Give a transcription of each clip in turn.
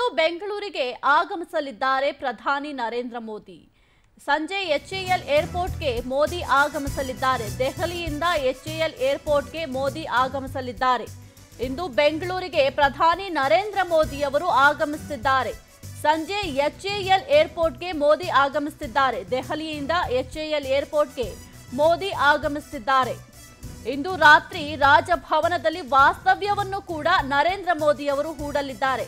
ಇಂದು ಬೆಂಗಳೂರಿಗೆ ಆಗಮಿಸಲಿದ್ದಾರೆ ಪ್ರಧಾನಿ ನರೇಂದ್ರ ಮೋದಿ ಸಂಜೆ ಎಚ್ಎಎಲ್ ಏರ್ಪೋರ್ಟ್ಗೆ ಮೋದಿ ಆಗಮಿಸಲಿದ್ದಾರೆ ದೆಹಲಿಯಿಂದ ಎಚ್ಎಎಲ್ ಏರ್ಪೋರ್ಟ್ಗೆ ಮೋದಿ ಆಗಮಿಸಲಿದ್ದಾರೆ ಇಂದು ಬೆಂಗಳೂರಿಗೆ ಪ್ರಧಾನಿ ನರೇಂದ್ರ ಮೋದಿ ಅವರು ಆಗಮಿಸುತ್ತಿದ್ದಾರೆ ಸಂಜೆ ಎಚ್ಎಎಲ್ ಏರ್ಪೋರ್ಟ್ಗೆ ಮೋದಿ ಆಗಮಿಸುತ್ತಿದ್ದಾರೆ ದೆಹಲಿಯಿಂದ ಎಚ್ಎಎಲ್ ಏರ್ಪೋರ್ಟ್ಗೆ ಮೋದಿ ಆಗಮಿಸುತ್ತಿದ್ದಾರೆ ಇಂದು ರಾತ್ರಿ ರಾಜಭವನದಲ್ಲಿ ವಾಸ್ತವ್ಯವನ್ನು ಕೂಡ ನರೇಂದ್ರ ಮೋದಿ ಅವರು ಹೂಡಲಿದ್ದಾರೆ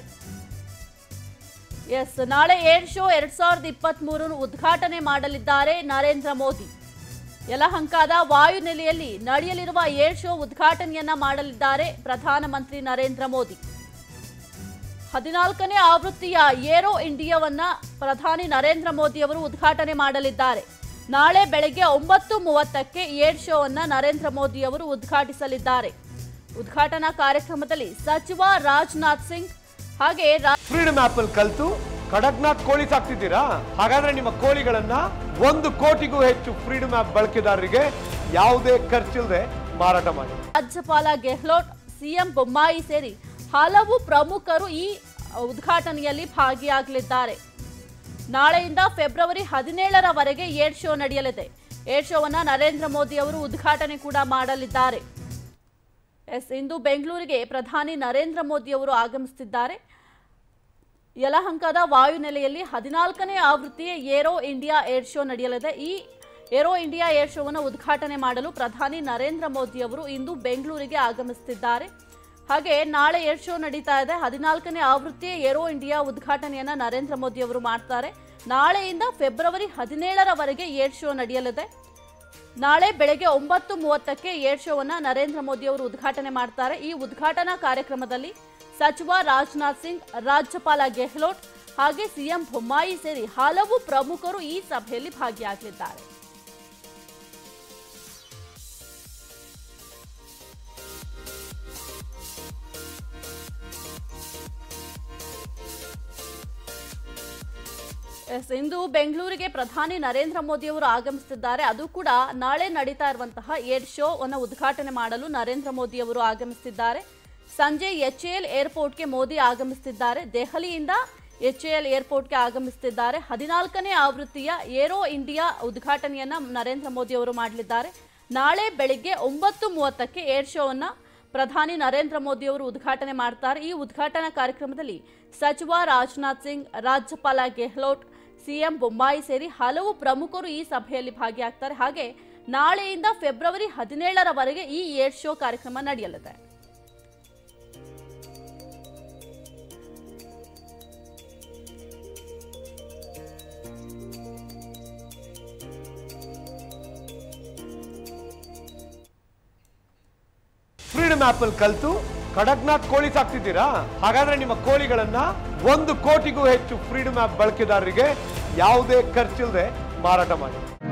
ಎಸ್ ನಾಳೆ ಏರ್ ಶೋ ಎರಡ್ ಸಾವಿರದ ಇಪ್ಪತ್ತ್ ಮೂರನ್ನು ಉದ್ಘಾಟನೆ ಮಾಡಲಿದ್ದಾರೆ ನರೇಂದ್ರ ಮೋದಿ ಯಲಹಂಕದ ವಾಯುನೆಲೆಯಲ್ಲಿ ನಡೆಯಲಿರುವ ಏರ್ ಶೋ ಉದ್ಘಾಟನೆಯನ್ನ ಮಾಡಲಿದ್ದಾರೆ ಪ್ರಧಾನಮಂತ್ರಿ ನರೇಂದ್ರ ಮೋದಿ ಹದಿನಾಲ್ಕನೇ ಆವೃತ್ತಿಯ ಏರೋ ಇಂಡಿಯಾವನ್ನ ಪ್ರಧಾನಿ ನರೇಂದ್ರ ಮೋದಿ ಅವರು ಉದ್ಘಾಟನೆ ಮಾಡಲಿದ್ದಾರೆ ನಾಳೆ ಬೆಳಗ್ಗೆ ಒಂಬತ್ತು ಮೂವತ್ತಕ್ಕೆ ಏರ್ ಶೋವನ್ನ ನರೇಂದ್ರ ಮೋದಿ ಅವರು ಉದ್ಘಾಟಿಸಲಿದ್ದಾರೆ ಉದ್ಘಾಟನಾ ಕಾರ್ಯಕ್ರಮದಲ್ಲಿ ಸಚಿವ ರಾಜನಾಥ್ ಸಿಂಗ್ ಹಾಗೆ ರಾ- ಫ್ರೀಡಮ್ ಆಪ್ ಅಲ್ಲಿ ಕಲ್ತು ಕಡಕ್ನಾಥ್ ಕೋಳಿ ಸಾಕ್ತಿದ್ದೀರಾ ಹಾಗಾದ್ರೆ ನಿಮ್ಮ ಕೋಳಿಗಳನ್ನ ಒಂದು ಕೋಟಿಗೂ ಹೆಚ್ಚು ಫ್ರೀಡಮ್ ಆಪ್ ಬಳಕೆದಾರರಿಗೆ ಯಾವುದೇ ಖರ್ಚಿಲ್ಲದೆ ಮಾರಾಟ ಮಾಡಿ ರಾಜ್ಯಪಾಲ ಗೆಹ್ಲೋಟ್ ಸಿಎಂ ಬೊಮ್ಮಾಯಿ ಸೇರಿ ಹಲವು ಪ್ರಮುಖರು ಈ ಉದ್ಘಾಟನೆಯಲ್ಲಿ ಭಾಗಿಯಾಗಲಿದ್ದಾರೆ ನಾಳೆಯಿಂದ ಫೆಬ್ರವರಿ ಹದಿನೇಳರವರೆಗೆ ಏರ್ ಶೋ ನಡೆಯಲಿದೆ ಏರ್ ಶೋವನ್ನ ನರೇಂದ್ರ ಮೋದಿ ಅವರು ಉದ್ಘಾಟನೆ ಕೂಡ ಮಾಡಲಿದ್ದಾರೆ ಎಸ್ ಇಂದು ಬೆಂಗಳೂರಿಗೆ ಪ್ರಧಾನಿ ನರೇಂದ್ರ ಮೋದಿ ಅವರು ಆಗಮಿಸುತ್ತಿದ್ದಾರೆ ಯಲಹಂಕದ ವಾಯುನೆಲೆಯಲ್ಲಿ ಹದಿನಾಲ್ಕನೇ ಆವೃತ್ತಿಯ ಏರೋ ಇಂಡಿಯಾ ಏರ್ ಶೋ ನಡೆಯಲಿದೆ ಈ ಏರೋ ಇಂಡಿಯಾ ಏರ್ ಶೋವನ್ನು ಉದ್ಘಾಟನೆ ಮಾಡಲು ಪ್ರಧಾನಿ ನರೇಂದ್ರ ಮೋದಿ ಅವರು ಇಂದು ಬೆಂಗಳೂರಿಗೆ ಆಗಮಿಸುತ್ತಿದ್ದಾರೆ ಹಾಗೆ ನಾಳೆ ಏರ್ ಶೋ ನಡೀತಾ ಇದೆ ಹದಿನಾಲ್ಕನೇ ಆವೃತ್ತಿಯ ಏರೋ ಇಂಡಿಯಾ ಉದ್ಘಾಟನೆಯನ್ನ ನರೇಂದ್ರ ಮೋದಿ ಅವರು ಮಾಡ್ತಾರೆ ನಾಳೆಯಿಂದ ಫೆಬ್ರವರಿ ಹದಿನೇಳರವರೆಗೆ ಏರ್ ಶೋ ನಡೆಯಲಿದೆ ನಾಳೆ ಬೆಳಗ್ಗೆ ಒಂಬತ್ತು ಮೂವತ್ತಕ್ಕೆ ಏರ್ ಶೋವನ್ನ ನರೇಂದ್ರ ಮೋದಿ ಅವರು ಉದ್ಘಾಟನೆ ಮಾಡ್ತಾರೆ ಈ ಉದ್ಘಾಟನಾ ಕಾರ್ಯಕ್ರಮದಲ್ಲಿ ಸಚಿವ ರಾಜನಾಥ್ ಸಿಂಗ್ ರಾಜ್ಯಪಾಲ ಗೆಹ್ಲೋಟ್ ಹಾಗೆ ಸಿಎಂ ಬೊಮ್ಮಾಯಿ ಸೇರಿ ಹಲವು ಪ್ರಮುಖರು ಈ ಸಭೆಯಲ್ಲಿ ಭಾಗಿಯಾಗಲಿದ್ದಾರೆ ಎಸ್ ಇಂದು ಬೆಂಗಳೂರಿಗೆ ಪ್ರಧಾನಿ ನರೇಂದ್ರ ಮೋದಿ ಅವರು ಆಗಮಿಸುತ್ತಿದ್ದಾರೆ ಅದು ಕೂಡ ನಾಳೆ ನಡೀತಾ ಇರುವಂತಹ ಏರ್ ಶೋ ಅನ್ನು ಉದ್ಘಾಟನೆ ಮಾಡಲು ನರೇಂದ್ರ ಮೋದಿ ಅವರು ಆಗಮಿಸುತ್ತಿದ್ದಾರೆ ಸಂಜೆ ಎಚ್ಎಎಲ್ ಏರ್ಪೋರ್ಟ್ಗೆ ಮೋದಿ ಆಗಮಿಸುತ್ತಿದ್ದಾರೆ ದೆಹಲಿಯಿಂದ ಎಚ್ಎಎಲ್ ಏರ್ಪೋರ್ಟ್ಗೆ ಆಗಮಿಸುತ್ತಿದ್ದಾರೆ ಹದಿನಾಲ್ಕನೇ ಆವೃತ್ತಿಯ ಏರೋ ಇಂಡಿಯಾ ಉದ್ಘಾಟನೆಯನ್ನ ನರೇಂದ್ರ ಮೋದಿ ಅವರು ಮಾಡಲಿದ್ದಾರೆ ನಾಳೆ ಬೆಳಿಗ್ಗೆ ಒಂಬತ್ತು ಮೂವತ್ತಕ್ಕೆ ಏರ್ ಶೋವನ್ನ ಪ್ರಧಾನಿ ನರೇಂದ್ರ ಮೋದಿ ಅವರು ಉದ್ಘಾಟನೆ ಮಾಡ್ತಾರೆ ಈ ಉದ್ಘಾಟನಾ ಕಾರ್ಯಕ್ರಮದಲ್ಲಿ ಸಚಿವ ರಾಜನಾಥ್ ಸಿಂಗ್ ರಾಜ್ಯಪಾಲ ಗೆಹ್ಲೋಟ್ ಸಿಎಂ ಬೊಮ್ಮಾಯಿ ಸೇರಿ ಹಲವು ಪ್ರಮುಖರು ಈ ಸಭೆಯಲ್ಲಿ ಭಾಗಿಯಾಗ್ತಾರೆ ಹಾಗೆ ನಾಳೆಯಿಂದ ಫೆಬ್ರವರಿ ಹದಿನೇಳರವರೆಗೆ ಈ ಏರ್ ಶೋ ಕಾರ್ಯಕ್ರಮ ನಡೆಯಲಿದೆ ಫ್ರೀಡಮ್ ಆಪ್ ಅಲ್ಲಿ ಕಲ್ತು ಕಡಕ್ನಾಥ್ ಕೋಳಿ ಸಾಕ್ತಿದ್ದೀರಾ ಹಾಗಾದ್ರೆ ನಿಮ್ಮ ಕೋಳಿಗಳನ್ನ ಒಂದು ಕೋಟಿಗೂ ಹೆಚ್ಚು ಫ್ರೀಡಮ್ ಆಪ್ ಬಳಕೆದಾರರಿಗೆ ಯಾವುದೇ ಖರ್ಚಿಲ್ಲದೆ ಮಾರಾಟ ಮಾಡಿ